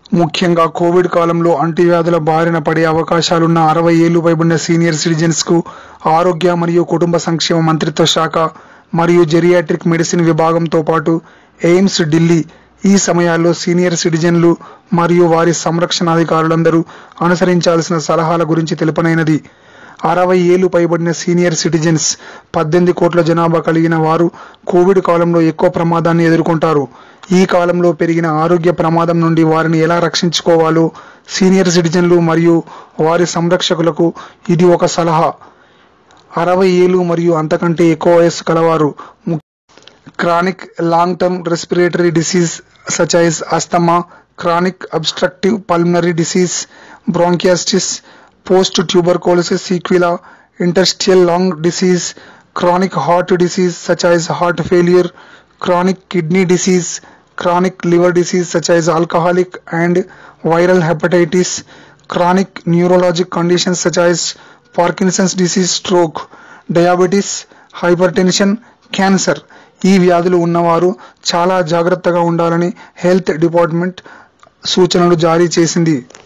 ముఖ్యంగా కోవిడ్ కాలంలో అంటువ్యాధుల బారిన పడే అవకాశాలున్న అరవై ఏళ్లు పైబడిన సీనియర్ సిటిజన్స్ కు ఆరోగ్య మరియు కుటుంబ సంక్షేమ మంత్రిత్వ శాఖ మరియు జెరియాట్రిక్ మెడిసిన్ విభాగంతో పాటు ఎయిమ్స్ ఢిల్లీ ఈ సమయాల్లో సీనియర్ సిటిజన్లు మరియు వారి సంరక్షణాధికారులందరూ అనుసరించాల్సిన సలహాల గురించి తెలుపనైనది అరవై ఏళ్లు పైబడిన సీనియర్ సిటిజన్స్ పద్దెనిమిది కోట్ల జనాభా కలిగిన వారు కోవిడ్ కాలంలో ఎక్కువ ప్రమాదాన్ని ఎదుర్కొంటారు ఈ కాలంలో పెరిగిన ఆరోగ్య ప్రమాదం నుండి వారిని ఎలా రక్షించుకోవాలో సీనియర్ సిటిజన్లు మరియు వారి సంరక్షకులకు ఇది ఒక సలహా అరవై ఏళ్ళు మరియు అంతకంటే ఎక్కువ వయస్సు కలవారు ము- chronic long-term respiratory disease such as asthma, chronic obstructive pulmonary disease, bronchitis, post-tuberculosis sequela, interstitial lung disease, chronic heart disease such as heart failure, chronic kidney disease, chronic liver disease such as alcoholic and viral hepatitis, chronic neurologic conditions such as Parkinson's disease, stroke, diabetes, hypertension, cancer ఈ వ్యాధులు ఉన్నవారు చాలా జాగ్రత్తగా ఉండాలని health department సూచనలు జారీ చేసింది